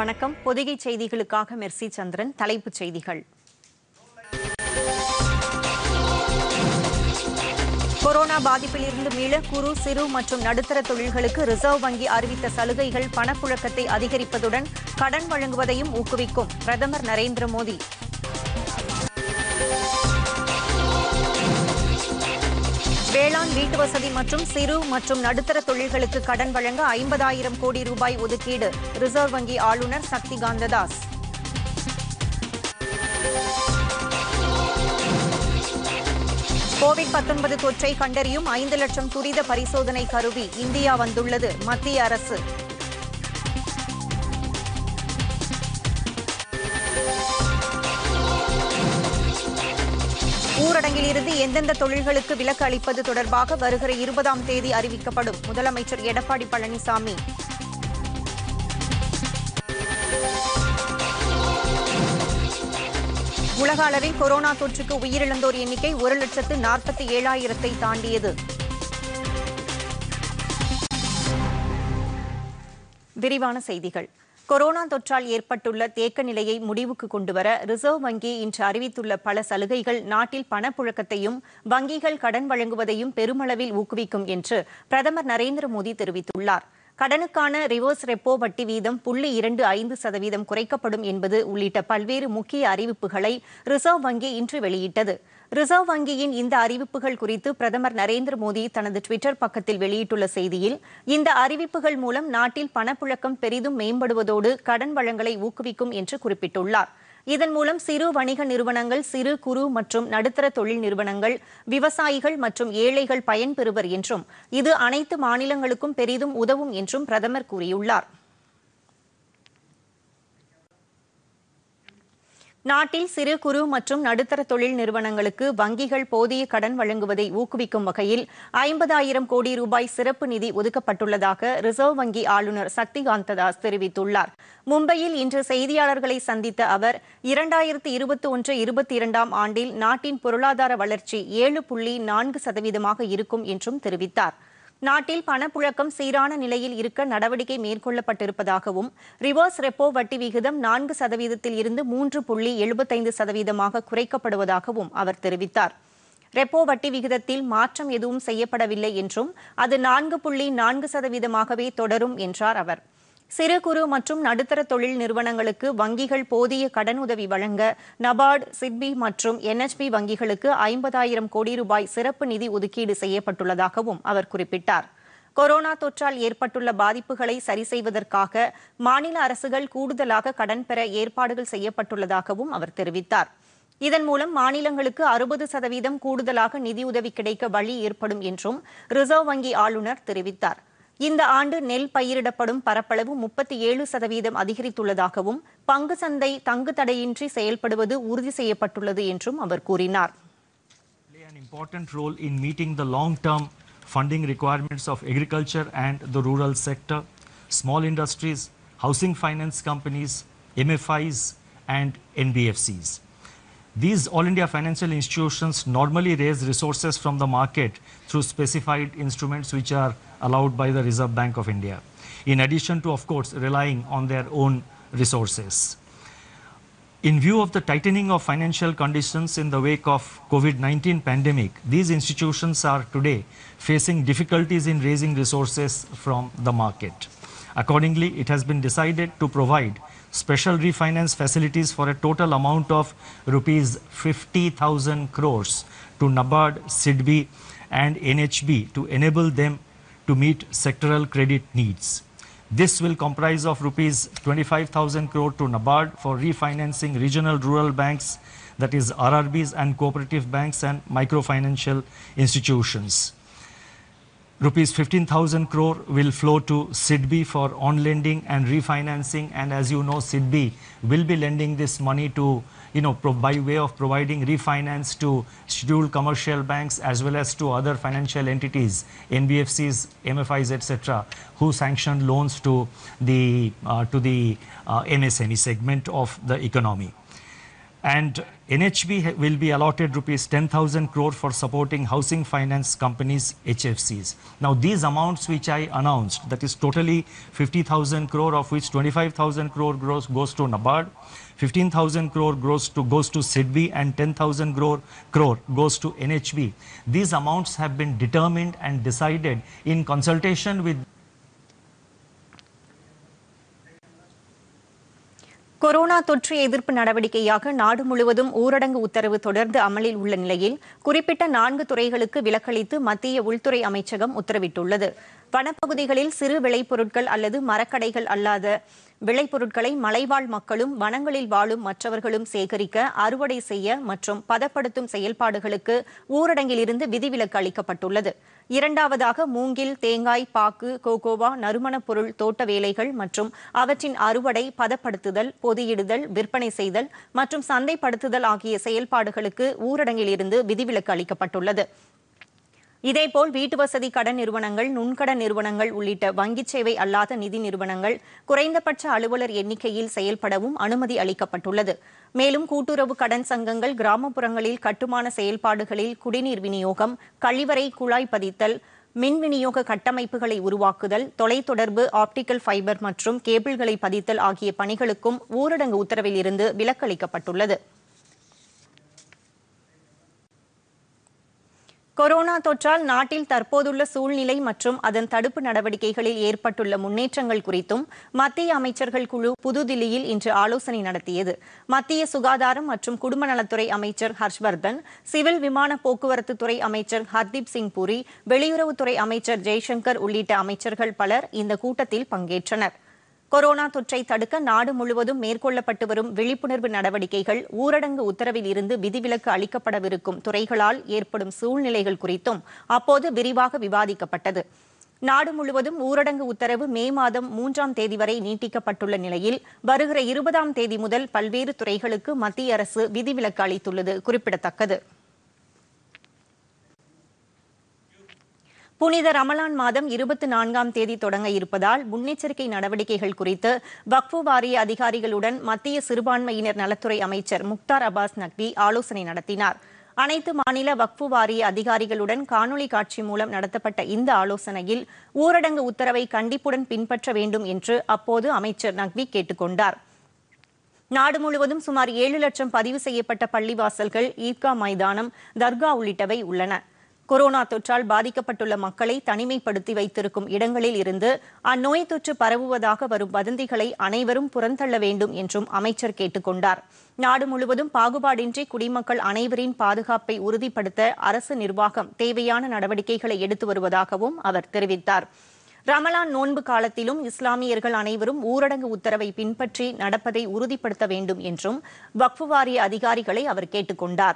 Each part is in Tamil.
வணக்கம் பொதிகை செய்திகளுக்காக மெர்சி சந்திரன் தலைப்புச் செய்திகள் கொரோனா பாதிப்பிலிருந்து மீள குறு சிறு மற்றும் நடுத்தர தொழில்களுக்கு ரிசர்வ் வங்கி அறிவித்த சலுகைகள் பணப்புழக்கத்தை அதிகரிப்பதுடன் கடன் வழங்குவதையும் ஊக்குவிக்கும் பிரதமர் நரேந்திர மோடி வேளாண் வீட்டு வசதி மற்றும் சிறு மற்றும் நடுத்தர தொழில்களுக்கு கடன் வழங்க ஐம்பதாயிரம் கோடி ரூபாய் ஒதுக்கீடு ரிசர்வ் வங்கி ஆளுநர் சக்தி காந்ததாஸ் கோவிட் 19 தொற்றை கண்டறியும் ஐந்து லட்சம் துரித பரிசோதனை கருவி இந்தியா வந்துள்ளது மத்திய அரசு ஊரடங்கிலிருந்து எந்தெந்த தொழில்களுக்கு விலக்கு அளிப்பது தொடர்பாக வருகிற இருபதாம் தேதி அறிவிக்கப்படும் முதலமைச்சர் எடப்பாடி பழனிசாமி உலக அளவில் கொரோனா தொற்றுக்கு உயிரிழந்தோர் எண்ணிக்கை ஒரு லட்சத்து நாற்பத்தி ஏழாயிரத்தை தாண்டியது விரிவான செய்திகள் கொரோனா தொற்றால் ஏற்பட்டுள்ள தேக்க நிலையை முடிவுக்கு கொண்டுவர ரிசர்வ் வங்கி இன்று அறிவித்துள்ள பல சலுகைகள் நாட்டில் பணப்புழக்கத்தையும் வங்கிகள் கடன் வழங்குவதையும் பெருமளவில் ஊக்குவிக்கும் என்று பிரதமர் நரேந்திர மோடி தெரிவித்துள்ளார் கடனுக்கான ரிவர்ஸ் ரெப்போ வட்டி வீதம் புள்ளி இரண்டு ஐந்து சதவீதம் குறைக்கப்படும் என்பது உள்ளிட்ட பல்வேறு முக்கிய அறிவிப்புகளை ரிசர்வ் வங்கி இன்று வெளியிட்டது ரிசர்வ் வங்கியின் இந்த அறிவிப்புகள் குறித்து பிரதமர் நரேந்திர மோடி தனது டுவிட்டர் பக்கத்தில் வெளியிட்டுள்ள செய்தியில் இந்த அறிவிப்புகள் மூலம் நாட்டில் பணப்புழக்கம் பெரிதும் மேம்படுவதோடு கடன் வழங்கலை ஊக்குவிக்கும் என்று குறிப்பிட்டுள்ளார் இதன் மூலம் சிறு வணிக நிறுவனங்கள் சிறு குறு மற்றும் நடுத்தர தொழில் நிறுவனங்கள் விவசாயிகள் மற்றும் ஏழைகள் பயன்பெறுவர் என்றும் இது அனைத்து மாநிலங்களுக்கும் பெரிதும் உதவும் என்றும் பிரதமர் கூறியுள்ளார் நாட்டில் சிறு குறு மற்றும் நடுத்தர தொழில் நிறுவனங்களுக்கு வங்கிகள் போதிய கடன் வழங்குவதை ஊக்குவிக்கும் வகையில் ஐம்பதாயிரம் கோடி ரூபாய் சிறப்பு நிதி ஒதுக்கப்பட்டுள்ளதாக ரிசர்வ் வங்கி ஆளுநர் சக்திகாந்த தாஸ் தெரிவித்துள்ளார் மும்பையில் இன்று செய்தியாளர்களை சந்தித்த அவர் இரண்டாயிரத்து இருபத்தி ஒன்று இருபத்தி இரண்டாம் ஆண்டில் நாட்டின் பொருளாதார வளர்ச்சி ஏழு புள்ளி நான்கு சதவீதமாக இருக்கும் என்றும் தெரிவித்தார் நாட்டில் பணப்புழக்கம் சீரான நிலையில் இருக்க நடவடிக்கை மேற்கொள்ளப்பட்டிருப்பதாகவும் ரிவர்ஸ் ரெப்போ வட்டி விகிதம் நான்கு சதவீதத்தில் இருந்து மூன்று புள்ளி எழுபத்தைந்து சதவீதமாக குறைக்கப்படுவதாகவும் அவர் தெரிவித்தார் ரெப்போ வட்டி விகிதத்தில் மாற்றம் எதுவும் செய்யப்படவில்லை என்றும் அது நான்கு புள்ளி நான்கு சதவீதமாகவே தொடரும் என்றார் அவர் சிறு குறு மற்றும் நடுத்தர தொழில் நிறுவனங்களுக்கு வங்கிகள் போதிய கடனுதவி வழங்க நபார்டு சிட்பி மற்றும் என்எச்பி வங்கிகளுக்கு ஐம்பதாயிரம் கோடி ரூபாய் சிறப்பு நிதி ஒதுக்கீடு செய்யப்பட்டுள்ளதாகவும் அவர் குறிப்பிட்டார் கொரோனா தொற்றால் ஏற்பட்டுள்ள பாதிப்புகளை சரி செய்வதற்காக மாநில அரசுகள் கூடுதலாக கடன் பெற ஏற்பாடுகள் செய்யப்பட்டுள்ளதாகவும் அவர் தெரிவித்தார் இதன் மூலம் மாநிலங்களுக்கு அறுபது சதவீதம் கூடுதலாக நிதியுதவி கிடைக்க வழி ஏற்படும் என்றும் ரிசர்வ் வங்கி ஆளுநர் தெரிவித்தார் இந்த ஆண்டு நெல் பயிரிடப்படும் பரப்பளவு முப்பத்தி ஏழு சதவீதம் அதிகரித்துள்ளதாகவும் பங்கு சந்தை தங்கு தடையின்றி செயல்படுவது உறுதி செய்யப்பட்டுள்ளது என்றும் அவர் கூறினார் play an important role in meeting the long-term funding requirements of agriculture and the rural sector, small industries, housing finance companies, MFIs, and NBFCs. These All India financial institutions normally raise resources from the market through specified instruments which are allowed by the Reserve Bank of India, in addition to, of course, relying on their own resources. In view of the tightening of financial conditions in the wake of COVID-19 pandemic, these institutions are today facing difficulties in raising resources from the market. Accordingly, it has been decided to provide special refinance facilities for a total amount of rupees 50,000 crores to NABARD, SIDBI and NHB to enable them to meet sectoral credit needs. This will comprise of rupees 25,000 crore to NABARD for refinancing regional rural banks, that is RRBs and cooperative banks and microfinancial institutions. Rupees 15,000 crore will flow to SIDBI for on lending and refinancing, and as you know, SIDBI will be lending this money to, you know, pro- by way of providing refinance to scheduled commercial banks as well as to other financial entities, NBFCs, MFIs, etc., who sanction loans to the uh, to the uh, MSME segment of the economy. And NHB ha- will be allotted rupees 10,000 crore for supporting housing finance companies, HFCs. Now, these amounts which I announced, that is totally 50,000 crore, of which 25,000 crore grows, goes to NABARD, 15,000 crore goes to, goes to SIDBI, and 10,000 crore, crore goes to NHB. These amounts have been determined and decided in consultation with corona தொற்று எதிர்ப்பு நடவடிக்கையாக நாடு முழுவதும் ஊரடங்கு உத்தரவு தொடர்ந்து அமலில் உள்ள நிலையில் குறிப்பிட்ட நான்கு துறைகளுக்கு விலக்களித்து மத்திய உள்துறை அமைச்சகம் உத்தரவிட்டுள்ளது வனப்பகுதிகளில் சிறு விளைபொருட்கள் அல்லது மரக்கடைகள் அல்லாத விளைபொருட்களை மலைவாழ் மக்களும் வனங்களில் வாழும் மற்றவர்களும் சேகரிக்க அறுவடை செய்ய மற்றும் பதப்படுத்தும் செயல்பாடுகளுக்கு ஊரடங்கிலிருந்து விதிவிலக்கு அளிக்கப்பட்டுள்ளது இரண்டாவதாக மூங்கில் தேங்காய் பாக்கு கோகோவா நறுமணப் பொருள் தோட்ட வேலைகள் மற்றும் அவற்றின் அறுவடை பதப்படுத்துதல் பொதியிடுதல் விற்பனை செய்தல் மற்றும் சந்தைப்படுத்துதல் ஆகிய செயல்பாடுகளுக்கு ஊரடங்கிலிருந்து விதிவிலக்கு அளிக்கப்பட்டுள்ளது இதேபோல் வீட்டுவசதி கடன் நிறுவனங்கள் நுண்கடன் நிறுவனங்கள் உள்ளிட்ட வங்கிச் சேவை அல்லாத நிதி நிறுவனங்கள் குறைந்தபட்ச அலுவலர் எண்ணிக்கையில் செயல்படவும் அனுமதி அளிக்கப்பட்டுள்ளது மேலும் கூட்டுறவு கடன் சங்கங்கள் கிராமப்புறங்களில் கட்டுமான செயல்பாடுகளில் குடிநீர் விநியோகம் கழிவறை குழாய் பதித்தல் மின் விநியோக கட்டமைப்புகளை உருவாக்குதல் தொலைத்தொடர்பு ஆப்டிக்கல் ஃபைபர் மற்றும் கேபிள்களை பதித்தல் ஆகிய பணிகளுக்கும் ஊரடங்கு உத்தரவில் இருந்து விலக்களிக்கப்பட்டுள்ளது கொரோனா தொற்றால் நாட்டில் தற்போதுள்ள சூழ்நிலை மற்றும் அதன் தடுப்பு நடவடிக்கைகளில் ஏற்பட்டுள்ள முன்னேற்றங்கள் குறித்தும் மத்திய அமைச்சர்கள் குழு புதுதில்லியில் இன்று ஆலோசனை நடத்தியது மத்திய சுகாதாரம் மற்றும் குடும்ப நலத்துறை அமைச்சர் ஹர்ஷ்வர்தன் சிவில் விமான போக்குவரத்து துறை அமைச்சர் ஹர்தீப் சிங் புரி வெளியுறவுத்துறை அமைச்சர் ஜெய்சங்கர் உள்ளிட்ட அமைச்சர்கள் பலர் இந்த கூட்டத்தில் பங்கேற்றனர் கொரோனா தொற்றை தடுக்க நாடு முழுவதும் மேற்கொள்ளப்பட்டு வரும் விழிப்புணர்வு நடவடிக்கைகள் ஊரடங்கு உத்தரவில் இருந்து விதிவிலக்கு அளிக்கப்படவிருக்கும் துறைகளால் ஏற்படும் சூழ்நிலைகள் குறித்தும் அப்போது விரிவாக விவாதிக்கப்பட்டது நாடு முழுவதும் ஊரடங்கு உத்தரவு மே மாதம் மூன்றாம் தேதி வரை நீட்டிக்கப்பட்டுள்ள நிலையில் வருகிற இருபதாம் தேதி முதல் பல்வேறு துறைகளுக்கு மத்திய அரசு விதிவிலக்கு அளித்துள்ளது குறிப்பிடத்தக்கது புனித ரமலான் மாதம் இருபத்தி நான்காம் தேதி தொடங்க இருப்பதால் முன்னெச்சரிக்கை நடவடிக்கைகள் குறித்து வக்ஃபு வாரிய அதிகாரிகளுடன் மத்திய சிறுபான்மையினர் நலத்துறை அமைச்சர் முக்தார் அப்பாஸ் நக்வி ஆலோசனை நடத்தினார் அனைத்து மாநில வக்ஃபு வாரிய அதிகாரிகளுடன் காணொலி காட்சி மூலம் நடத்தப்பட்ட இந்த ஆலோசனையில் ஊரடங்கு உத்தரவை கண்டிப்புடன் பின்பற்ற வேண்டும் என்று அப்போது அமைச்சர் நக்வி கேட்டுக் கொண்டார் நாடு முழுவதும் சுமார் ஏழு லட்சம் பதிவு செய்யப்பட்ட பள்ளிவாசல்கள் ஈத்கா மைதானம் தர்கா உள்ளிட்டவை உள்ளன கொரோனா தொற்றால் பாதிக்கப்பட்டுள்ள மக்களை தனிமைப்படுத்தி வைத்திருக்கும் இடங்களில் இருந்து அந்நோய் தொற்று பரவுவதாக வரும் வதந்திகளை அனைவரும் புறந்தள்ள வேண்டும் என்றும் அமைச்சர் கேட்டுக் கொண்டார் நாடு முழுவதும் பாகுபாடின்றி குடிமக்கள் அனைவரின் பாதுகாப்பை உறுதிப்படுத்த அரசு நிர்வாகம் தேவையான நடவடிக்கைகளை எடுத்து வருவதாகவும் அவர் தெரிவித்தார் ரமலான் நோன்பு காலத்திலும் இஸ்லாமியர்கள் அனைவரும் ஊரடங்கு உத்தரவை பின்பற்றி நடப்பதை உறுதிப்படுத்த வேண்டும் என்றும் வக்ஃபு வாரிய அதிகாரிகளை அவர் கேட்டுக் கொண்டார்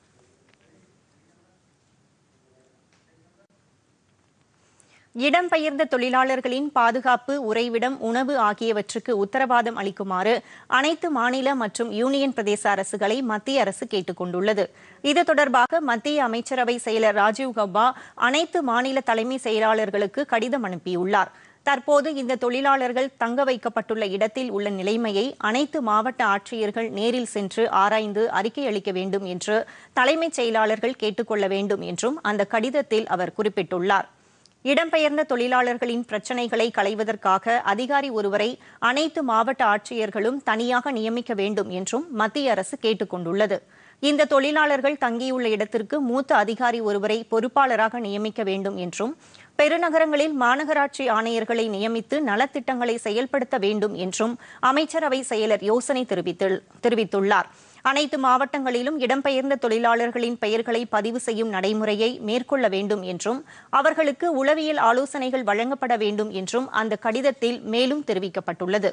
இடம்பெயர்ந்த தொழிலாளர்களின் பாதுகாப்பு உறைவிடம் உணவு ஆகியவற்றுக்கு உத்தரவாதம் அளிக்குமாறு அனைத்து மாநில மற்றும் யூனியன் பிரதேச அரசுகளை மத்திய அரசு கேட்டுக் கொண்டுள்ளது இது தொடர்பாக மத்திய அமைச்சரவை செயலர் ராஜீவ் கௌபா அனைத்து மாநில தலைமை செயலாளர்களுக்கு கடிதம் அனுப்பியுள்ளார் தற்போது இந்த தொழிலாளர்கள் தங்க வைக்கப்பட்டுள்ள இடத்தில் உள்ள நிலைமையை அனைத்து மாவட்ட ஆட்சியர்கள் நேரில் சென்று ஆராய்ந்து அறிக்கை அளிக்க வேண்டும் என்று தலைமைச் செயலாளர்கள் கேட்டுக்கொள்ள வேண்டும் என்றும் அந்த கடிதத்தில் அவர் குறிப்பிட்டுள்ளார் இடம்பெயர்ந்த தொழிலாளர்களின் பிரச்சினைகளை களைவதற்காக அதிகாரி ஒருவரை அனைத்து மாவட்ட ஆட்சியர்களும் தனியாக நியமிக்க வேண்டும் என்றும் மத்திய அரசு கேட்டுக் கொண்டுள்ளது இந்த தொழிலாளர்கள் தங்கியுள்ள இடத்திற்கு மூத்த அதிகாரி ஒருவரை பொறுப்பாளராக நியமிக்க வேண்டும் என்றும் பெருநகரங்களில் மாநகராட்சி ஆணையர்களை நியமித்து நலத்திட்டங்களை செயல்படுத்த வேண்டும் என்றும் அமைச்சரவை செயலர் யோசனை தெரிவித்துள்ளார் அனைத்து மாவட்டங்களிலும் இடம்பெயர்ந்த தொழிலாளர்களின் பெயர்களை பதிவு செய்யும் நடைமுறையை மேற்கொள்ள வேண்டும் என்றும் அவர்களுக்கு உளவியல் ஆலோசனைகள் வழங்கப்பட வேண்டும் என்றும் அந்த கடிதத்தில் மேலும் தெரிவிக்கப்பட்டுள்ளது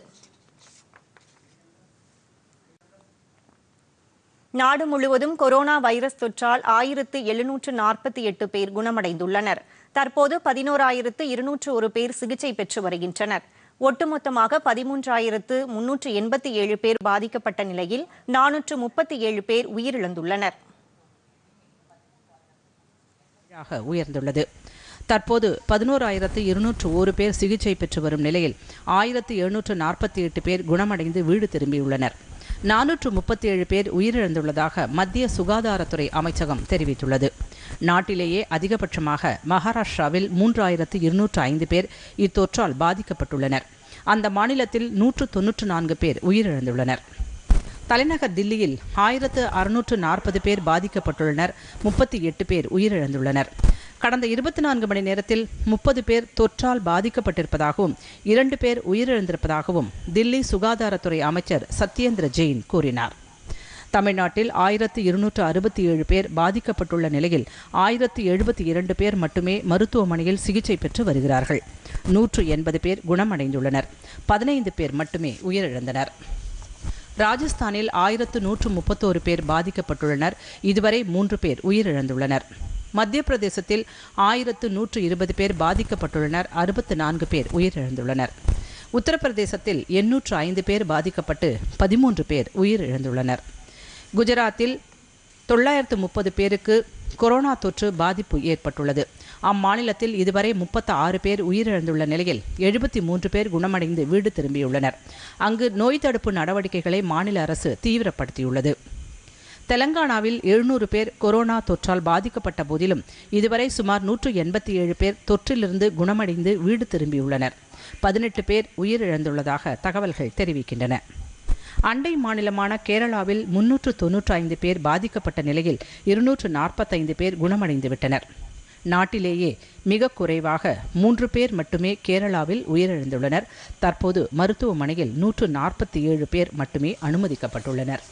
நாடு முழுவதும் கொரோனா வைரஸ் தொற்றால் ஆயிரத்து எழுநூற்று நாற்பத்தி எட்டு பேர் குணமடைந்துள்ளனர் தற்போது பதினோராயிரத்து இருநூற்று ஒரு பேர் சிகிச்சை பெற்று வருகின்றனர் ஒட்டுமொத்தமாக பதிமூன்றாயிரத்து முன்னூற்று எண்பத்தி ஏழு பேர் பாதிக்கப்பட்ட நிலையில் நானூற்று முப்பத்தி ஏழு பேர் உயிரிழந்துள்ளனர் உயர்ந்துள்ளது தற்போது பதினோராயிரத்து இருநூற்று ஒரு பேர் சிகிச்சை பெற்று வரும் நிலையில் ஆயிரத்து எழுநூற்று நாற்பத்தி எட்டு பேர் குணமடைந்து வீடு திரும்பியுள்ளனர் நானூற்று முப்பத்தி ஏழு பேர் உயிரிழந்துள்ளதாக மத்திய சுகாதாரத்துறை அமைச்சகம் தெரிவித்துள்ளது நாட்டிலேயே அதிகபட்சமாக மகாராஷ்டிராவில் மூன்றாயிரத்து இருநூற்று ஐந்து பேர் இத்தொற்றால் பாதிக்கப்பட்டுள்ளனர் அந்த மாநிலத்தில் நூற்று தொன்னூற்று நான்கு பேர் உயிரிழந்துள்ளனர் தலைநகர் தில்லியில் ஆயிரத்து அறுநூற்று நாற்பது பேர் பாதிக்கப்பட்டுள்ளனர் முப்பத்தி எட்டு பேர் உயிரிழந்துள்ளனர் கடந்த இருபத்தி நான்கு மணி நேரத்தில் முப்பது பேர் தொற்றால் பாதிக்கப்பட்டிருப்பதாகவும் இரண்டு பேர் உயிரிழந்திருப்பதாகவும் தில்லி சுகாதாரத்துறை அமைச்சர் சத்யேந்திர ஜெயின் கூறினார் தமிழ்நாட்டில் ஆயிரத்து இருநூற்று அறுபத்தி ஏழு பேர் பாதிக்கப்பட்டுள்ள நிலையில் ஆயிரத்து எழுபத்தி இரண்டு பேர் மட்டுமே மருத்துவமனையில் சிகிச்சை பெற்று வருகிறார்கள் நூற்று எண்பது பேர் குணமடைந்துள்ளனர் பதினைந்து பேர் மட்டுமே உயிரிழந்தனர் ராஜஸ்தானில் ஆயிரத்து நூற்று முப்பத்தோரு பேர் பாதிக்கப்பட்டுள்ளனர் இதுவரை மூன்று பேர் உயிரிழந்துள்ளனர் மத்திய பிரதேசத்தில் ஆயிரத்து நூற்று இருபது பேர் பாதிக்கப்பட்டுள்ளனர் அறுபத்து நான்கு பேர் உயிரிழந்துள்ளனர் உத்தரப்பிரதேசத்தில் எண்ணூற்று ஐந்து பேர் பாதிக்கப்பட்டு பதிமூன்று பேர் உயிரிழந்துள்ளனர் குஜராத்தில் தொள்ளாயிரத்து முப்பது பேருக்கு கொரோனா தொற்று பாதிப்பு ஏற்பட்டுள்ளது அம்மாநிலத்தில் இதுவரை முப்பத்து ஆறு பேர் உயிரிழந்துள்ள நிலையில் எழுபத்தி மூன்று பேர் குணமடைந்து வீடு திரும்பியுள்ளனர் அங்கு நோய் தடுப்பு நடவடிக்கைகளை மாநில அரசு தீவிரப்படுத்தியுள்ளது தெலங்கானாவில் எழுநூறு பேர் கொரோனா தொற்றால் பாதிக்கப்பட்ட போதிலும் இதுவரை சுமார் நூற்று எண்பத்தி ஏழு பேர் தொற்றிலிருந்து குணமடைந்து வீடு திரும்பியுள்ளனர் பதினெட்டு பேர் உயிரிழந்துள்ளதாக தகவல்கள் தெரிவிக்கின்றன அண்டை மாநிலமான கேரளாவில் முன்னூற்று தொன்னூற்று ஐந்து பேர் பாதிக்கப்பட்ட நிலையில் இருநூற்று நாற்பத்தைந்து பேர் குணமடைந்து விட்டனர் நாட்டிலேயே மிக குறைவாக மூன்று பேர் மட்டுமே கேரளாவில் உயிரிழந்துள்ளனர் தற்போது மருத்துவமனையில் நூற்று நாற்பத்தி ஏழு பேர் மட்டுமே அனுமதிக்கப்பட்டுள்ளனர்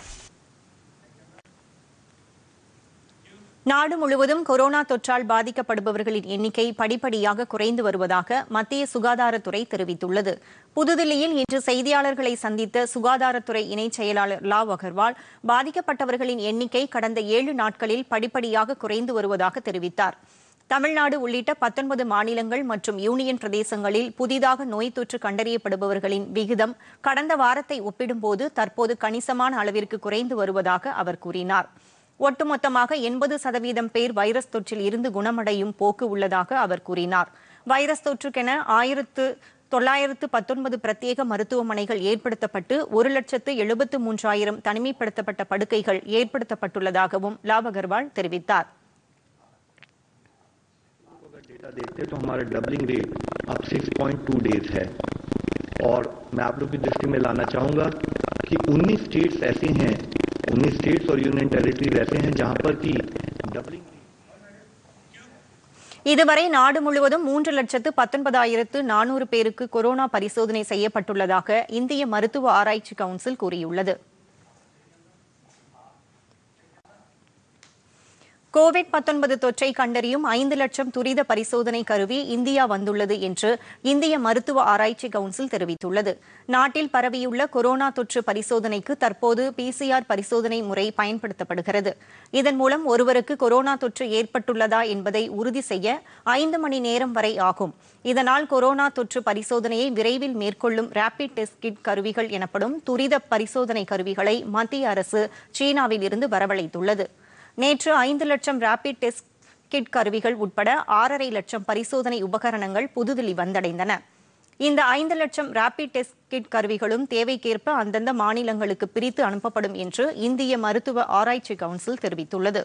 நாடு முழுவதும் கொரோனா தொற்றால் பாதிக்கப்படுபவர்களின் எண்ணிக்கை படிப்படியாக குறைந்து வருவதாக மத்திய சுகாதாரத்துறை தெரிவித்துள்ளது புதுதில்லியில் இன்று செய்தியாளர்களை சந்தித்த சுகாதாரத்துறை இணைச் செயலாளர் லாவ் அகர்வால் பாதிக்கப்பட்டவர்களின் எண்ணிக்கை கடந்த ஏழு நாட்களில் படிப்படியாக குறைந்து வருவதாக தெரிவித்தார் தமிழ்நாடு உள்ளிட்ட பத்தொன்பது மாநிலங்கள் மற்றும் யூனியன் பிரதேசங்களில் புதிதாக நோய் தொற்று கண்டறியப்படுபவர்களின் விகிதம் கடந்த வாரத்தை ஒப்பிடும்போது தற்போது கணிசமான அளவிற்கு குறைந்து வருவதாக அவர் கூறினார் ஒட்டுமொத்தமாக எண்பது சதவீதம் பேர் வைரஸ் தொற்றில் இருந்து குணமடையும் போக்கு உள்ளதாக அவர் கூறினார் வைரஸ் தொற்றுக்கென ஆயிரத்து தொள்ளாயிரத்து பத்தொன்பது பிரத்யேக மருத்துவமனைகள் ஏற்படுத்தப்பட்டு ஒரு லட்சத்து எழுபத்து மூன்றாயிரம் தனிமைப்படுத்தப்பட்ட படுக்கைகள் ஏற்படுத்தப்பட்டுள்ளதாகவும் லாவ் அகர்வால் தெரிவித்தார் डेटा देखते हैं तो हमारा डबलिंग रेट अब 6.2 डेज है और मैं आप लोग की दृष्टि में लाना चाहूंगा कि 19 स्टेट्स ऐसे हैं 19 स्टेट्स और यूनियन टेरिटरीज ऐसे हैं जहां पर कि डबलिंग இதுவரை நாடு முழுவதும் மூன்று லட்சத்து பத்தொன்பதாயிரத்து நானூறு பேருக்கு கொரோனா பரிசோதனை செய்யப்பட்டுள்ளதாக இந்திய மருத்துவ ஆராய்ச்சி கவுன்சில் கூறியுள்ளது கோவிட் 19 தொற்றை கண்டறியும் ஐந்து லட்சம் துரித பரிசோதனை கருவி இந்தியா வந்துள்ளது என்று இந்திய மருத்துவ ஆராய்ச்சி கவுன்சில் தெரிவித்துள்ளது நாட்டில் பரவியுள்ள கொரோனா தொற்று பரிசோதனைக்கு தற்போது பிசிஆர் பரிசோதனை முறை பயன்படுத்தப்படுகிறது இதன் மூலம் ஒருவருக்கு கொரோனா தொற்று ஏற்பட்டுள்ளதா என்பதை உறுதி செய்ய ஐந்து மணி நேரம் வரை ஆகும் இதனால் கொரோனா தொற்று பரிசோதனையை விரைவில் மேற்கொள்ளும் ரேபிட் டெஸ்ட் கிட் கருவிகள் எனப்படும் துரித பரிசோதனை கருவிகளை மத்திய அரசு சீனாவில் இருந்து வரவழைத்துள்ளது நேற்று ஐந்து லட்சம் ரேபிட் டெஸ்ட் கிட் கருவிகள் உட்பட ஆறரை லட்சம் பரிசோதனை உபகரணங்கள் புதுதில்லி வந்தடைந்தன இந்த ஐந்து லட்சம் ரேபிட் டெஸ்ட் கிட் கருவிகளும் தேவைக்கேற்ப அந்தந்த மாநிலங்களுக்கு பிரித்து அனுப்பப்படும் என்று இந்திய மருத்துவ ஆராய்ச்சி கவுன்சில் தெரிவித்துள்ளது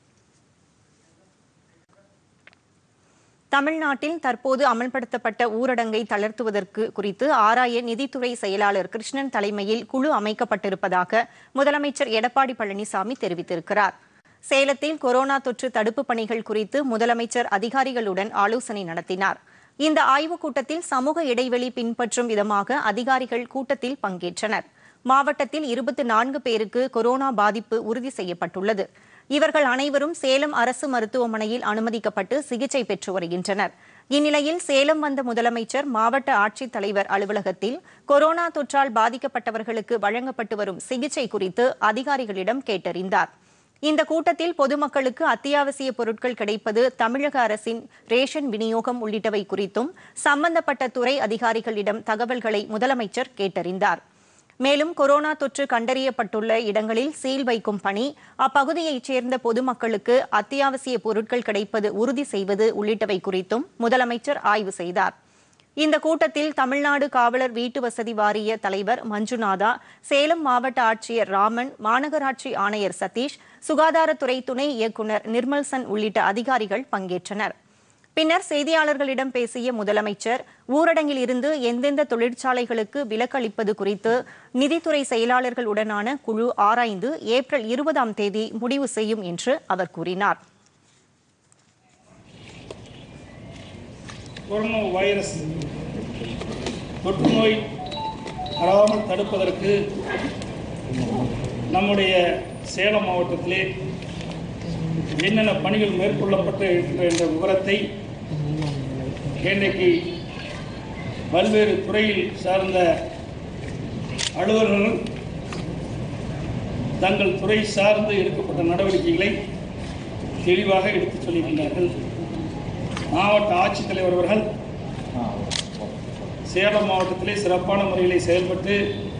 தமிழ்நாட்டில் தற்போது அமல்படுத்தப்பட்ட ஊரடங்கை தளர்த்துவதற்கு குறித்து ஆராய நிதித்துறை செயலாளர் கிருஷ்ணன் தலைமையில் குழு அமைக்கப்பட்டிருப்பதாக முதலமைச்சர் எடப்பாடி பழனிசாமி தெரிவித்திருக்கிறார் சேலத்தில் கொரோனா தொற்று தடுப்பு பணிகள் குறித்து முதலமைச்சர் அதிகாரிகளுடன் ஆலோசனை நடத்தினார் இந்த ஆய்வுக் கூட்டத்தில் சமூக இடைவெளி பின்பற்றும் விதமாக அதிகாரிகள் கூட்டத்தில் பங்கேற்றனர் மாவட்டத்தில் இருபத்தி நான்கு பேருக்கு கொரோனா பாதிப்பு உறுதி செய்யப்பட்டுள்ளது இவர்கள் அனைவரும் சேலம் அரசு மருத்துவமனையில் அனுமதிக்கப்பட்டு சிகிச்சை பெற்று வருகின்றனர் இந்நிலையில் சேலம் வந்த முதலமைச்சர் மாவட்ட ஆட்சித் தலைவர் அலுவலகத்தில் கொரோனா தொற்றால் பாதிக்கப்பட்டவர்களுக்கு வழங்கப்பட்டு வரும் சிகிச்சை குறித்து அதிகாரிகளிடம் கேட்டறிந்தார் இந்த கூட்டத்தில் பொதுமக்களுக்கு அத்தியாவசிய பொருட்கள் கிடைப்பது தமிழக அரசின் ரேஷன் விநியோகம் உள்ளிட்டவை குறித்தும் சம்பந்தப்பட்ட துறை அதிகாரிகளிடம் தகவல்களை முதலமைச்சர் கேட்டறிந்தார் மேலும் கொரோனா தொற்று கண்டறியப்பட்டுள்ள இடங்களில் சீல் வைக்கும் பணி அப்பகுதியைச் சேர்ந்த பொதுமக்களுக்கு அத்தியாவசிய பொருட்கள் கிடைப்பது உறுதி செய்வது உள்ளிட்டவை குறித்தும் முதலமைச்சர் ஆய்வு செய்தார் இந்த கூட்டத்தில் தமிழ்நாடு காவலர் வீட்டு வசதி வாரிய தலைவர் மஞ்சுநாதா சேலம் மாவட்ட ஆட்சியர் ராமன் மாநகராட்சி ஆணையர் சதீஷ் சுகாதாரத்துறை துணை இயக்குநர் நிர்மல்சன் உள்ளிட்ட அதிகாரிகள் பங்கேற்றனர் பின்னர் செய்தியாளர்களிடம் பேசிய முதலமைச்சர் ஊரடங்கில் இருந்து எந்தெந்த தொழிற்சாலைகளுக்கு விலக்களிப்பது குறித்து நிதித்துறை செயலாளர்களுடனான குழு ஆராய்ந்து ஏப்ரல் இருபதாம் தேதி முடிவு செய்யும் என்று அவர் கூறினார் கொரோனா வைரஸ் தொற்று நோய் வராமல் தடுப்பதற்கு நம்முடைய சேலம் மாவட்டத்திலே என்னென்ன பணிகள் மேற்கொள்ளப்பட்டு இருக்கின்ற என்ற விவரத்தை இன்றைக்கு பல்வேறு துறையில் சார்ந்த அலுவலர்கள் தங்கள் துறை சார்ந்து எடுக்கப்பட்ட நடவடிக்கைகளை தெளிவாக எடுத்துச் சொல்லியிருக்கின்றார்கள் மாவட்ட ஆட்சித்தலைவர் அவர்கள் சேலம் மாவட்டத்திலே சிறப்பான முறையிலே செயல்பட்டு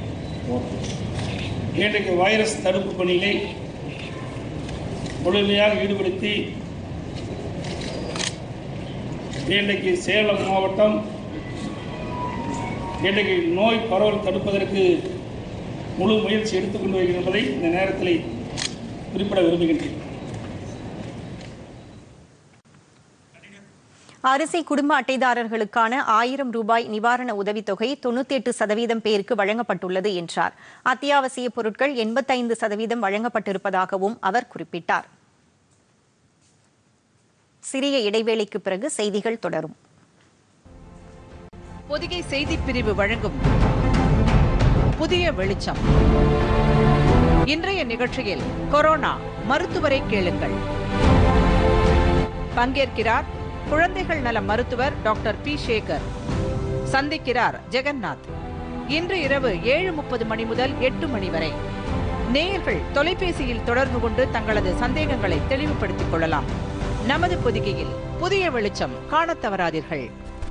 இன்றைக்கு வைரஸ் தடுப்பு பணியிலே முழுமையாக ஈடுபடுத்தி இன்றைக்கு சேலம் மாவட்டம் இன்றைக்கு நோய் பரவல் தடுப்பதற்கு முழு முயற்சி எடுத்துக்கொண்டு வருகிறது என்பதை இந்த நேரத்தில் குறிப்பிட விரும்புகின்றேன் அரிசி குடும்ப அட்டைதாரர்களுக்கான ஆயிரம் ரூபாய் நிவாரண உதவித்தொகை தொண்ணூத்தி எட்டு சதவீதம் பேருக்கு வழங்கப்பட்டுள்ளது என்றார் அத்தியாவசிய பொருட்கள் எண்பத்தைந்து சதவீதம் வழங்கப்பட்டிருப்பதாகவும் அவர் குறிப்பிட்டார் சிறிய இடைவேளைக்கு பிறகு செய்திகள் தொடரும் பொதிகை செய்திப் பிரிவு வழங்கும் புதிய வெளிச்சம் இன்றைய நிகழ்ச்சியில் கொரோனா மருத்துவரை கேளுங்கள் பங்கேற்கிறார் குழந்தைகள் நல மருத்துவர் டாக்டர் பி சேகர் சந்திக்கிறார் ஜெகநாத் இன்று இரவு ஏழு முப்பது மணி முதல் எட்டு மணி வரை நேயர்கள் தொலைபேசியில் தொடர்பு கொண்டு தங்களது சந்தேகங்களை தெளிவுபடுத்திக் கொள்ளலாம் நமது பொதிகையில் புதிய வெளிச்சம் காணத் தவறாதீர்கள்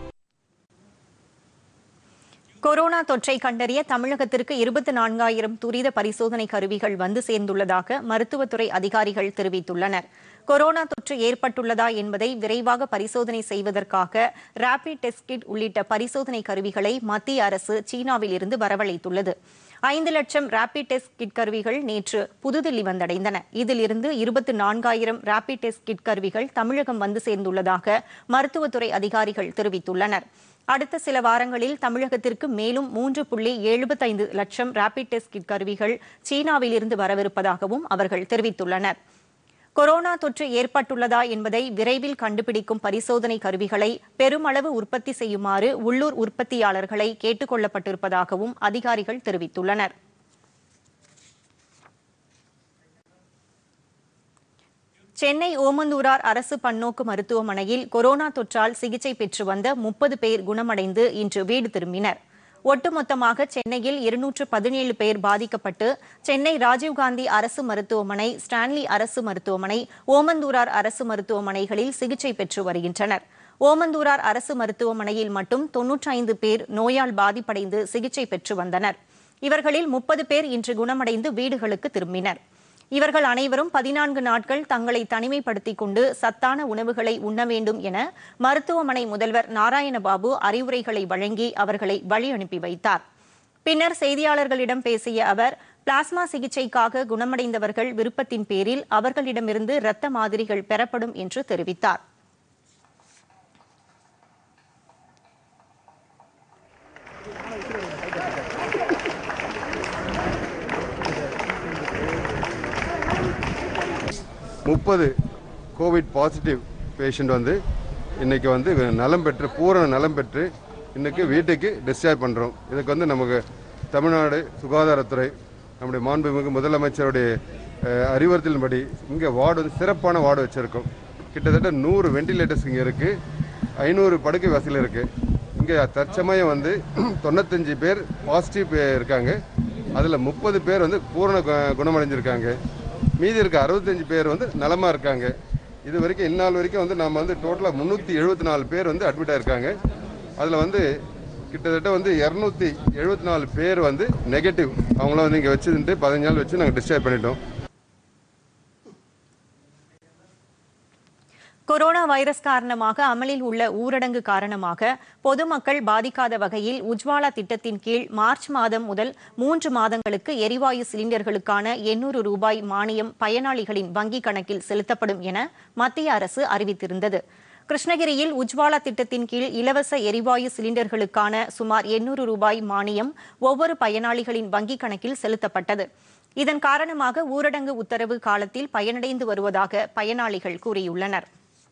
கொரோனா தொற்றை கண்டறிய தமிழகத்திற்கு இருபத்தி நான்காயிரம் துரித பரிசோதனை கருவிகள் வந்து சேர்ந்துள்ளதாக மருத்துவத்துறை அதிகாரிகள் தெரிவித்துள்ளனர் கொரோனா தொற்று ஏற்பட்டுள்ளதா என்பதை விரைவாக பரிசோதனை செய்வதற்காக ரேபிட் டெஸ்ட் கிட் உள்ளிட்ட பரிசோதனை கருவிகளை மத்திய அரசு சீனாவில் இருந்து வரவழைத்துள்ளது ஐந்து லட்சம் ரேபிட் டெஸ்ட் கிட் கருவிகள் நேற்று புதுதில்லி வந்தடைந்தன இதிலிருந்து இருபத்தி நான்காயிரம் ரேபிட் டெஸ்ட் கிட் கருவிகள் தமிழகம் வந்து சேர்ந்துள்ளதாக மருத்துவத்துறை அதிகாரிகள் தெரிவித்துள்ளனர் அடுத்த சில வாரங்களில் தமிழகத்திற்கு மேலும் மூன்று புள்ளி எழுபத்தைந்து லட்சம் ரேபிட் டெஸ்ட் கிட் கருவிகள் சீனாவில் இருந்து வரவிருப்பதாகவும் அவர்கள் தெரிவித்துள்ளனர் கொரோனா தொற்று ஏற்பட்டுள்ளதா என்பதை விரைவில் கண்டுபிடிக்கும் பரிசோதனை கருவிகளை பெருமளவு உற்பத்தி செய்யுமாறு உள்ளூர் உற்பத்தியாளர்களை கேட்டுக் கொள்ளப்பட்டிருப்பதாகவும் அதிகாரிகள் தெரிவித்துள்ளனர் சென்னை ஓமந்தூரார் அரசு பன்னோக்கு மருத்துவமனையில் கொரோனா தொற்றால் சிகிச்சை பெற்று வந்த முப்பது பேர் குணமடைந்து இன்று வீடு திரும்பினர் ஒட்டுமொத்தமாக சென்னையில் இருநூற்று பதினேழு பேர் பாதிக்கப்பட்டு சென்னை ராஜீவ்காந்தி அரசு மருத்துவமனை ஸ்டான்லி அரசு மருத்துவமனை ஓமந்தூரார் அரசு மருத்துவமனைகளில் சிகிச்சை பெற்று வருகின்றனர் ஓமந்தூரார் அரசு மருத்துவமனையில் மட்டும் தொன்னூற்றைந்து பேர் நோயால் பாதிப்படைந்து சிகிச்சை பெற்று வந்தனர் இவர்களில் முப்பது பேர் இன்று குணமடைந்து வீடுகளுக்கு திரும்பினர் இவர்கள் அனைவரும் பதினான்கு நாட்கள் தங்களை தனிமைப்படுத்திக் கொண்டு சத்தான உணவுகளை உண்ண வேண்டும் என மருத்துவமனை முதல்வர் நாராயணபாபு அறிவுரைகளை வழங்கி அவர்களை வழி அனுப்பி வைத்தார் பின்னர் செய்தியாளர்களிடம் பேசிய அவர் பிளாஸ்மா சிகிச்சைக்காக குணமடைந்தவர்கள் விருப்பத்தின் பேரில் அவர்களிடமிருந்து இரத்த மாதிரிகள் பெறப்படும் என்று தெரிவித்தார் முப்பது கோவிட் பாசிட்டிவ் பேஷண்ட் வந்து இன்றைக்கி வந்து நலம் பெற்று பூரண நலம் பெற்று இன்றைக்கி வீட்டுக்கு டிஸ்சார்ஜ் பண்ணுறோம் இதுக்கு வந்து நமக்கு தமிழ்நாடு சுகாதாரத்துறை நம்முடைய மாண்புமிகு முதலமைச்சருடைய அஹ், அறிவுறுத்தலின்படி இங்கே வார்டு வந்து சிறப்பான வார்டு வச்சுருக்கோம் கிட்டத்தட்ட நூறு வெண்டிலேட்டர்ஸ் இங்கே இருக்குது ஐநூறு படுக்கை வசதியில் இருக்குது இங்கே தற்சமயம் வந்து தொண்ணூத்தஞ்சு பேர் பாசிட்டிவ் இருக்காங்க அதில் முப்பது பேர் வந்து பூரண கு- குணமடைஞ்சிருக்காங்க மீதி இருக்க அறுபத்தஞ்சு பேர் வந்து நலமாக இருக்காங்க இது வரைக்கும் இந்நாள் வரைக்கும் வந்து நம்ம வந்து டோட்டலாக முந்நூற்றி எழுபத்தி நாலு பேர் வந்து அட்மிட் ஆயிருக்காங்க அதில் வந்து கிட்டத்தட்ட வந்து இரநூத்தி எழுபத்தி நாலு பேர் வந்து நெகட்டிவ் அவங்கள வந்து இங்கே வச்சுட்டு பதினஞ்சு நாள் வச்சு நாங்கள் டிஸ்சார்ஜ் பண்ணிட்டோம் கொரோனா வைரஸ் காரணமாக அமலில் உள்ள ஊரடங்கு காரணமாக பொதுமக்கள் பாதிக்காத வகையில் உஜ்வாலா திட்டத்தின் கீழ் மார்ச் மாதம் முதல் மூன்று மாதங்களுக்கு எரிவாயு சிலிண்டர்களுக்கான எண்ணூறு ரூபாய் மானியம் பயனாளிகளின் வங்கிக் கணக்கில் செலுத்தப்படும் என மத்திய அரசு அறிவித்திருந்தது கிருஷ்ணகிரியில் உஜ்வாலா திட்டத்தின் கீழ் இலவச எரிவாயு சிலிண்டர்களுக்கான சுமார் எண்ணூறு ரூபாய் மானியம் ஒவ்வொரு பயனாளிகளின் வங்கிக் கணக்கில் செலுத்தப்பட்டது இதன் காரணமாக ஊரடங்கு உத்தரவு காலத்தில் பயனடைந்து வருவதாக பயனாளிகள் கூறியுள்ளனர்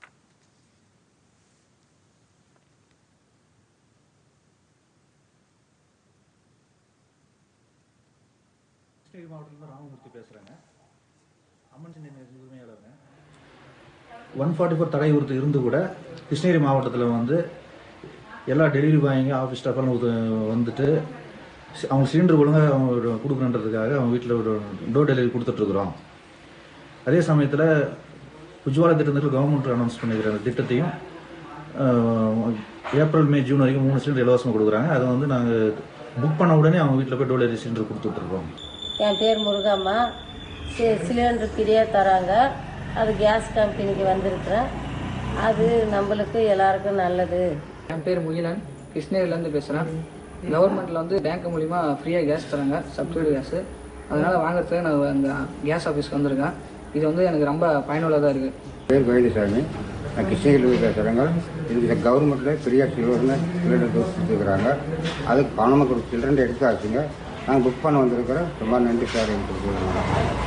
கிருஷ்ணகிரி மாவட்டத்தில் ராமமூர்த்தி பேசுகிறேங்க அம்மன் சின்ன உரிமையாளருங்க ஒன் ஃபார்ட்டி ஃபோர் தடை உறுத்து இருந்து கூட கிருஷ்ணகிரி மாவட்டத்தில் வந்து எல்லா டெலிவரி பாய்ங்க ஆஃபீஸ் ஸ்டாஃபெல்லாம் வந்து- வந்துட்டு சி- அவங்க சிலிண்டர் ஒழுங்காக அவங்க ஒரு கொடுக்கணுன்றதுக்காக அவங்க வீட்டில் ஒரு டோர் டெலிவரி கொடுத்துட்ருக்குறோம் அதே சமயத்தில் உஜ்வாலா திட்டத்தில் கவர்மெண்ட் அனௌன்ஸ் பண்ணிக்கிற அந்த திட்டத்தையும் அஹ், ஏப்ரல் மே ஜூன் வரைக்கும் மூணு சிலிண்டர் இலவசமாக கொடுக்குறாங்க அதை வந்து நாங்கள் புக் பண்ண உடனே அவங்க வீட்டில் போய் டோர் டெலிவரி சிலிண்டர் கொடுத்துட்ருக்கோம் என் பேர் முருகம்மா சி சிலிண்டர் ஃப்ரீயாக தராங்க அது கேஸ் கம்பெனிக்கு வந்திருக்கிறேன் அது நம்மளுக்கு எல்லாருக்கும் நல்லது என் பேர் முகிலன் கிருஷ்ணகிரிலேருந்து பேசுகிறேன் கவர்மெண்ட்டில் வந்து பேங்க் மூலிமா ஃப்ரீயாக கேஸ் தராங்க சப்சிடி கேஸு அதனால் வாங்குறதுக்கு நான் அந்த கேஸ் ஆஃபீஸ்க்கு வந்திருக்கேன் இது வந்து எனக்கு ரொம்ப பயனுள்ளதாக இருக்குது பேர் கோயிலசாமி நான் கிருஷ்ணகிரியில் பேசுகிறேங்க இந்த கவர்மெண்ட்டில் ஃப்ரீயாக சிலிண்டர் சிலிண்டர் டோஸ் கொடுத்துருக்குறாங்க அதுக்கு பணமாக கொடுத்து சிலிண்டர் எடுத்தாச்சுங்க நாங்கள் புக் பண்ண வந்திருக்கிறோம் ரொம்ப நன்றி சார் எனக்கு கொடுக்குறோம்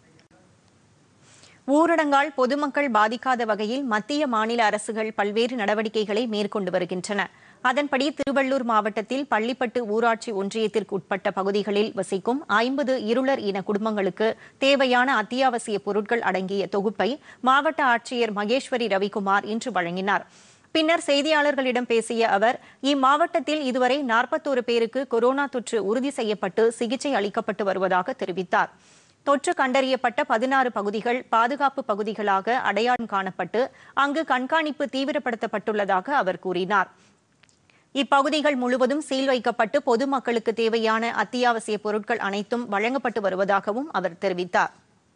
ஊரடங்கால் பொதுமக்கள் பாதிக்காத வகையில் மத்திய மாநில அரசுகள் பல்வேறு நடவடிக்கைகளை மேற்கொண்டு வருகின்றன அதன்படி திருவள்ளூர் மாவட்டத்தில் பள்ளிப்பட்டு ஊராட்சி ஒன்றியத்திற்கு உட்பட்ட பகுதிகளில் வசிக்கும் ஐம்பது இருளர் இன குடும்பங்களுக்கு தேவையான அத்தியாவசிய பொருட்கள் அடங்கிய தொகுப்பை மாவட்ட ஆட்சியர் மகேஸ்வரி ரவிக்குமார் இன்று வழங்கினார் பின்னர் செய்தியாளர்களிடம் பேசிய அவர் இம்மாவட்டத்தில் இதுவரை நாற்பத்தோரு பேருக்கு கொரோனா தொற்று உறுதி செய்யப்பட்டு சிகிச்சை அளிக்கப்பட்டு வருவதாக தெரிவித்தார் தொற்று கண்டறியப்பட்ட பதினாறு பகுதிகள் பாதுகாப்பு பகுதிகளாக அடையாளம் காணப்பட்டு அங்கு கண்காணிப்பு தீவிரப்படுத்தப்பட்டுள்ளதாக அவர் கூறினார் இப்பகுதிகள் முழுவதும் சீல் வைக்கப்பட்டு பொதுமக்களுக்கு தேவையான அத்தியாவசிய பொருட்கள் அனைத்தும் வழங்கப்பட்டு வருவதாகவும் அவர் தெரிவித்தார்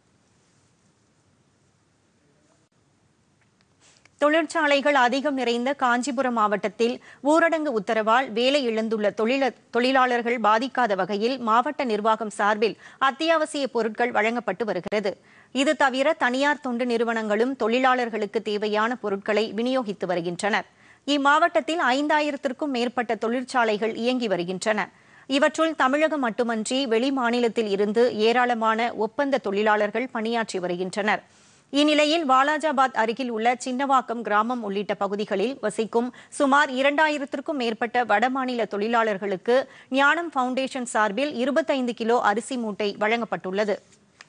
தொழிற்சாலைகள் அதிகம் நிறைந்த காஞ்சிபுரம் மாவட்டத்தில் ஊரடங்கு உத்தரவால் வேலை இழந்துள்ள தொழில தொழிலாளர்கள் பாதிக்காத வகையில் மாவட்ட நிர்வாகம் சார்பில் அத்தியாவசிய பொருட்கள் வழங்கப்பட்டு வருகிறது இது தவிர தனியார் தொண்டு நிறுவனங்களும் தொழிலாளர்களுக்கு தேவையான பொருட்களை விநியோகித்து வருகின்றனர் இம்மாவட்டத்தில் ஐந்தாயிரத்திற்கும் மேற்பட்ட தொழிற்சாலைகள் இயங்கி வருகின்றன இவற்றுள் தமிழகம் மட்டுமன்றி வெளி மாநிலத்தில் இருந்து ஏராளமான ஒப்பந்த தொழிலாளர்கள் பணியாற்றி வருகின்றனர் இந்நிலையில் வாலாஜாபாத் அருகில் உள்ள சின்னவாக்கம் கிராமம் உள்ளிட்ட பகுதிகளில் வசிக்கும் சுமார் இரண்டாயிரத்திற்கும் மேற்பட்ட வடமாநில தொழிலாளர்களுக்கு ஞானம் ஃபவுண்டேஷன் சார்பில் இருபத்தைந்து கிலோ அரிசி மூட்டை வழங்கப்பட்டுள்ளது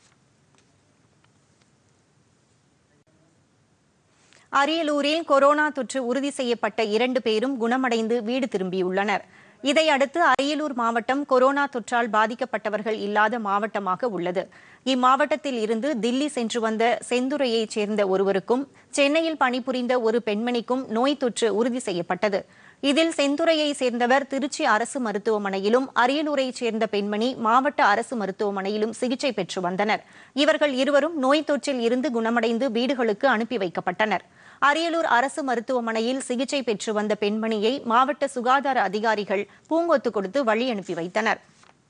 அரியலூரில் கொரோனா தொற்று உறுதி செய்யப்பட்ட இரண்டு பேரும் குணமடைந்து வீடு திரும்பியுள்ளனர் இதையடுத்து அரியலூர் மாவட்டம் கொரோனா தொற்றால் பாதிக்கப்பட்டவர்கள் இல்லாத மாவட்டமாக உள்ளது இம்மாவட்டத்தில் இருந்து தில்லி சென்று வந்த செந்துறையைச் சேர்ந்த ஒருவருக்கும் சென்னையில் பணிபுரிந்த ஒரு பெண்மணிக்கும் நோய் தொற்று உறுதி செய்யப்பட்டது இதில் செந்துறையை சேர்ந்தவர் திருச்சி அரசு மருத்துவமனையிலும் அரியலூரைச் சேர்ந்த பெண்மணி மாவட்ட அரசு மருத்துவமனையிலும் சிகிச்சை பெற்று வந்தனர் இவர்கள் இருவரும் நோய் தொற்றில் இருந்து குணமடைந்து வீடுகளுக்கு அனுப்பி வைக்கப்பட்டனர் அரியலூர் அரசு மருத்துவமனையில் சிகிச்சை பெற்று வந்த பெண்மணியை மாவட்ட சுகாதார அதிகாரிகள் பூங்கொத்து கொடுத்து வழி அனுப்பி வைத்தனர்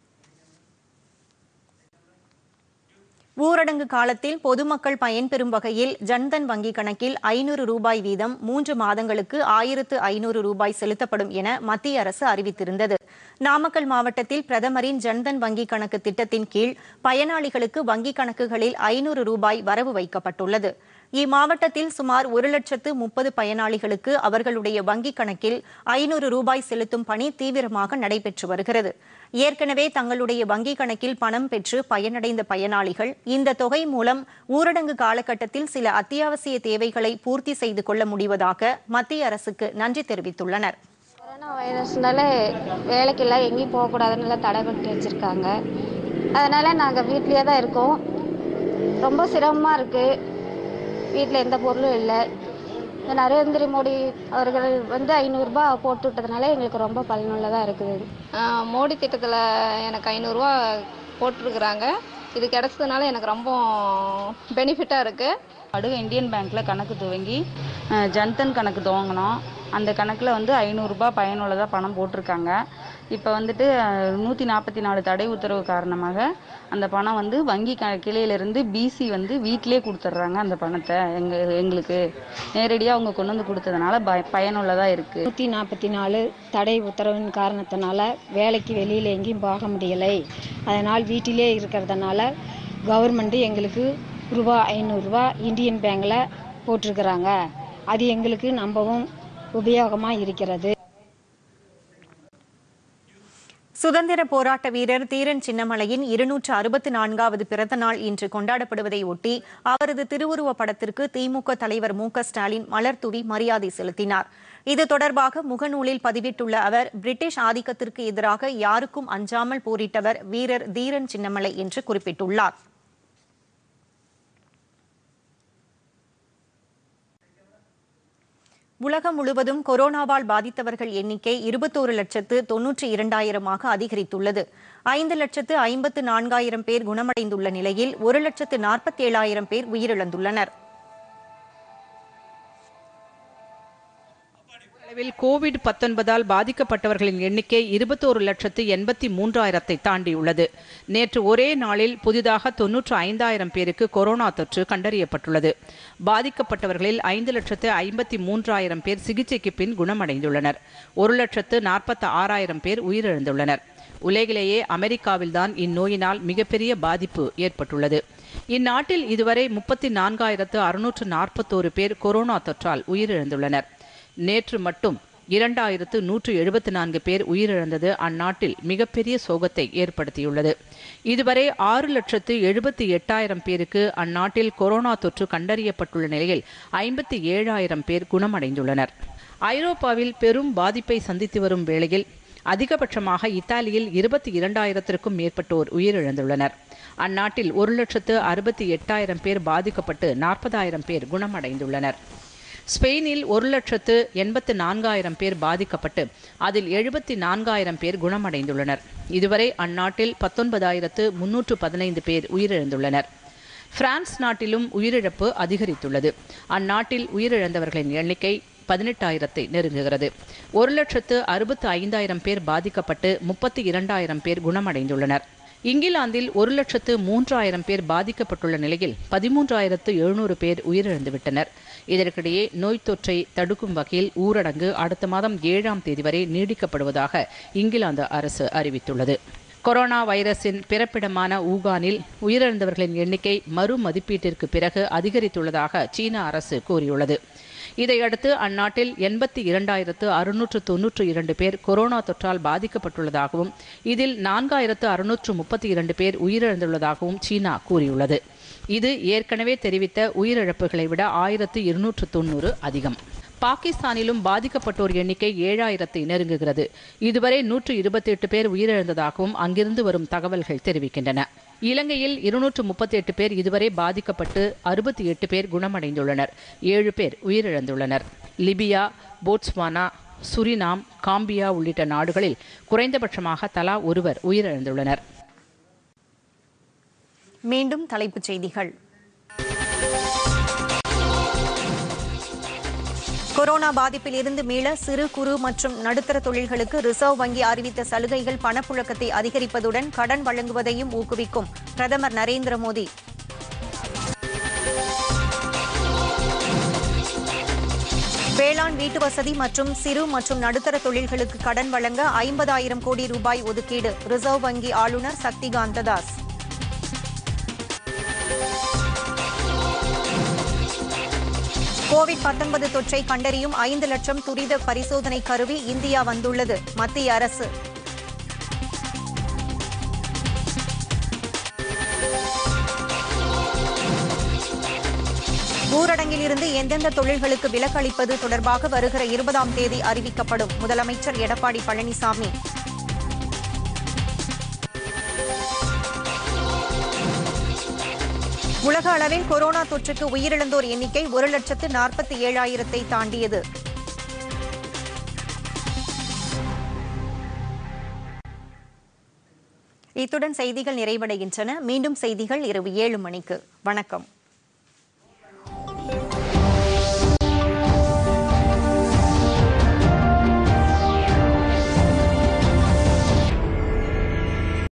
ஊரடங்கு காலத்தில் பொதுமக்கள் பயன்பெறும் வகையில் ஜன்தன் வங்கிக் கணக்கில் ஐநூறு ரூபாய் வீதம் மூன்று மாதங்களுக்கு ஆயிரத்து ஐநூறு ரூபாய் செலுத்தப்படும் என மத்திய அரசு அறிவித்திருந்தது நாமக்கல் மாவட்டத்தில் பிரதமரின் ஜன்தன் வங்கிக் கணக்கு திட்டத்தின் கீழ் பயனாளிகளுக்கு வங்கிக் கணக்குகளில் ஐநூறு ரூபாய் வரவு வைக்கப்பட்டுள்ளது இம்மாவட்டத்தில் சுமார் ஒரு லட்சத்து முப்பது பயனாளிகளுக்கு அவர்களுடைய வங்கிக் கணக்கில் ஐநூறு ரூபாய் செலுத்தும் பணி தீவிரமாக நடைபெற்று வருகிறது ஏற்கனவே தங்களுடைய வங்கிக் கணக்கில் பணம் பெற்று பயனடைந்த பயனாளிகள் இந்த தொகை மூலம் ஊரடங்கு காலகட்டத்தில் சில அத்தியாவசிய தேவைகளை பூர்த்தி செய்து கொள்ள முடிவதாக மத்திய அரசுக்கு நன்றி தெரிவித்துள்ளனர் கொரோனா வைரஸ்னால வேலைக்கெல்லாம் எங்கேயும் போகக்கூடாதுன்னு தடை பண்ணி வச்சுருக்காங்க அதனால் நாங்கள் வீட்லேயே தான் இருக்கோம் ரொம்ப சிரமமாக இருக்குது வீட்டில் எந்த பொருளும் இல்லை இந்த நரேந்திர மோடி அவர்கள் வந்து ஐநூறுரூபா போட்டு விட்டதுனால எங்களுக்கு ரொம்ப பயனுள்ளதாக இருக்குது மோடி திட்டத்தில் எனக்கு ஐநூறுரூவா போட்டிருக்கிறாங்க இது கிடைச்சதுனால எனக்கு ரொம்ப பெனிஃபிட்டாக இருக்குது அடுக இந்தியன் பேங்க்கில் கணக்கு துவங்கி அஹ், ஜன்தன் கணக்கு துவங்கினோம் அந்த கணக்கில் வந்து ஐநூறுரூபா பயனுள்ளதாக பணம் போட்டிருக்காங்க இப்போ வந்துட்டு நூற்றி நாற்பத்தி நாலு தடை உத்தரவு காரணமாக அந்த பணம் வந்து வங்கி க கிளையிலேருந்து பிசி வந்து வீட்டிலே கொடுத்துட்றாங்க அந்த பணத்தை எங்கள் எங்களுக்கு நேரடியாக அவங்க கொண்டு வந்து கொடுத்ததுனால ப பயனுள்ளதாக இருக்குது நூற்றி நாற்பத்தி நாலு தடை உத்தரவின் காரணத்தினால வேலைக்கு வெளியில் எங்கேயும் போக முடியலை அதனால் வீட்டிலே இருக்கிறதுனால கவர்மெண்ட்டு எங்களுக்கு ரூபா ஐநூறுரூவா இந்தியன் பேங்கில் போட்டிருக்கிறாங்க அது எங்களுக்கு நம்பவும் உபயோகமாக இருக்கிறது சுதந்திர போராட்ட வீரர் தீரன் சின்னமலையின் இருநூற்று அறுபத்தி நான்காவது பிறந்த நாள் இன்று கொண்டாடப்படுவதை ஒட்டி அவரது திருவுருவப் படத்திற்கு திமுக தலைவர் மு க ஸ்டாலின் மலர் தூவி மரியாதை செலுத்தினார் இது தொடர்பாக முகநூலில் பதிவிட்டுள்ள அவர் பிரிட்டிஷ் ஆதிக்கத்திற்கு எதிராக யாருக்கும் அஞ்சாமல் போரிட்டவர் வீரர் தீரன் சின்னமலை என்று குறிப்பிட்டுள்ளார் உலகம் முழுவதும் கொரோனாவால் பாதித்தவர்கள் எண்ணிக்கை இருபத்தோரு லட்சத்து தொன்னூற்றி இரண்டாயிரமாக அதிகரித்துள்ளது ஐந்து லட்சத்து ஐம்பத்து நான்காயிரம் பேர் குணமடைந்துள்ள நிலையில் ஒரு லட்சத்து நாற்பத்தேழாயிரம் பேர் உயிரிழந்துள்ளனர் அளவில் கோவிட் பத்தொன்பதால் பாதிக்கப்பட்டவர்களின் எண்ணிக்கை இருபத்தோரு லட்சத்து எண்பத்தி மூன்றாயிரத்தை தாண்டியுள்ளது நேற்று ஒரே நாளில் புதிதாக தொன்னூற்று ஐந்தாயிரம் பேருக்கு கொரோனா தொற்று கண்டறியப்பட்டுள்ளது பாதிக்கப்பட்டவர்களில் ஐந்து லட்சத்து ஐம்பத்தி மூன்றாயிரம் பேர் சிகிச்சைக்கு பின் குணமடைந்துள்ளனர் ஒரு லட்சத்து நாற்பத்தி ஆறாயிரம் பேர் உயிரிழந்துள்ளனர் உலகிலேயே அமெரிக்காவில்தான் இந்நோயினால் மிகப்பெரிய பாதிப்பு ஏற்பட்டுள்ளது இந்நாட்டில் இதுவரை முப்பத்தி நான்காயிரத்து அறுநூற்று நாற்பத்தோரு பேர் கொரோனா தொற்றால் உயிரிழந்துள்ளனர் நேற்று மட்டும் இரண்டாயிரத்து நூற்று எழுபத்தி நான்கு பேர் உயிரிழந்தது அந்நாட்டில் மிகப்பெரிய சோகத்தை ஏற்படுத்தியுள்ளது இதுவரை ஆறு லட்சத்து எழுபத்தி எட்டாயிரம் பேருக்கு அந்நாட்டில் கொரோனா தொற்று கண்டறியப்பட்டுள்ள நிலையில் ஐம்பத்தி ஏழாயிரம் பேர் குணமடைந்துள்ளனர் ஐரோப்பாவில் பெரும் பாதிப்பை சந்தித்து வரும் வேளையில் அதிகபட்சமாக இத்தாலியில் இருபத்தி இரண்டாயிரத்திற்கும் மேற்பட்டோர் உயிரிழந்துள்ளனர் அந்நாட்டில் ஒரு லட்சத்து அறுபத்தி எட்டாயிரம் பேர் பாதிக்கப்பட்டு நாற்பதாயிரம் பேர் குணமடைந்துள்ளனர் ஸ்பெயினில் ஒரு லட்சத்து எண்பத்து நான்காயிரம் பேர் பாதிக்கப்பட்டு அதில் எழுபத்தி நான்காயிரம் பேர் குணமடைந்துள்ளனர் இதுவரை அந்நாட்டில் பத்தொன்பதாயிரத்து முன்னூற்று பதினைந்து பேர் உயிரிழந்துள்ளனர் பிரான்ஸ் நாட்டிலும் உயிரிழப்பு அதிகரித்துள்ளது அந்நாட்டில் உயிரிழந்தவர்களின் எண்ணிக்கை பதினெட்டாயிரத்தை நெருங்குகிறது ஒரு லட்சத்து அறுபத்து ஐந்தாயிரம் பேர் பாதிக்கப்பட்டு முப்பத்தி இரண்டாயிரம் பேர் குணமடைந்துள்ளனர் இங்கிலாந்தில் ஒரு லட்சத்து மூன்றாயிரம் பேர் பாதிக்கப்பட்டுள்ள நிலையில் பதிமூன்றாயிரத்து எழுநூறு பேர் உயிரிழந்துவிட்டனர் இதற்கிடையே நோய் தொற்றை தடுக்கும் வகையில் ஊரடங்கு அடுத்த மாதம் ஏழாம் தேதி வரை நீடிக்கப்படுவதாக இங்கிலாந்து அரசு அறிவித்துள்ளது கொரோனா வைரஸின் பிறப்பிடமான ஊகானில் உயிரிழந்தவர்களின் எண்ணிக்கை மறு மதிப்பீட்டிற்கு பிறகு அதிகரித்துள்ளதாக சீன அரசு கூறியுள்ளது இதையடுத்து அந்நாட்டில் எண்பத்தி இரண்டாயிரத்து அறுநூற்று தொன்னூற்று இரண்டு பேர் கொரோனா தொற்றால் பாதிக்கப்பட்டுள்ளதாகவும் இதில் நான்காயிரத்து அறுநூற்று முப்பத்தி இரண்டு பேர் உயிரிழந்துள்ளதாகவும் சீனா கூறியுள்ளது இது ஏற்கனவே தெரிவித்த உயிரிழப்புகளை விட ஆயிரத்து இருநூற்று தொண்ணூறு அதிகம் பாகிஸ்தானிலும் பாதிக்கப்பட்டோர் எண்ணிக்கை ஏழாயிரத்தை நெருங்குகிறது இதுவரை நூற்று இருபத்தி எட்டு பேர் உயிரிழந்ததாகவும் அங்கிருந்து வரும் தகவல்கள் தெரிவிக்கின்றன இலங்கையில் இருநூற்று முப்பத்தி எட்டு பேர் இதுவரை பாதிக்கப்பட்டு அறுபத்தி எட்டு பேர் குணமடைந்துள்ளனர் ஏழு பேர் உயிரிழந்துள்ளனர் லிபியா போட்ஸ்வானா சுரினாம் காம்பியா உள்ளிட்ட நாடுகளில் குறைந்தபட்சமாக தலா ஒருவர் உயிரிழந்துள்ளனர் மீண்டும் தலைப்புச் செய்திகள் கொரோனா பாதிப்பில் இருந்து மீள சிறு குறு மற்றும் நடுத்தர தொழில்களுக்கு ரிசர்வ் வங்கி அறிவித்த சலுகைகள் பணப்புழக்கத்தை அதிகரிப்பதுடன் கடன் வழங்குவதையும் ஊக்குவிக்கும் பிரதமர் நரேந்திர மோடி வேளாண் வீட்டு வசதி மற்றும் சிறு மற்றும் நடுத்தர தொழில்களுக்கு கடன் வழங்க ஐம்பதாயிரம் கோடி ரூபாய் ஒதுக்கீடு ரிசர்வ் வங்கி ஆளுநர் சக்திகாந்த தாஸ் கோவிட் 19 தொற்றை கண்டறியும் ஐந்து லட்சம் துரித பரிசோதனை கருவி இந்தியா வந்துள்ளது மத்திய அரசு ஊரடங்கில் இருந்து எந்தெந்த தொழில்களுக்கு விலக்கு அளிப்பது தொடர்பாக வருகிற இருபதாம் தேதி அறிவிக்கப்படும் முதலமைச்சர் எடப்பாடி பழனிசாமி உலக அளவில் கொரோனா தொற்றுக்கு உயிரிழந்தோர் எண்ணிக்கை ஒரு லட்சத்து நாற்பத்தி ஏழாயிரத்தை தாண்டியது இத்துடன் செய்திகள் நிறைவடைகின்றன மீண்டும் செய்திகள் இரவு ஏழு மணிக்கு வணக்கம்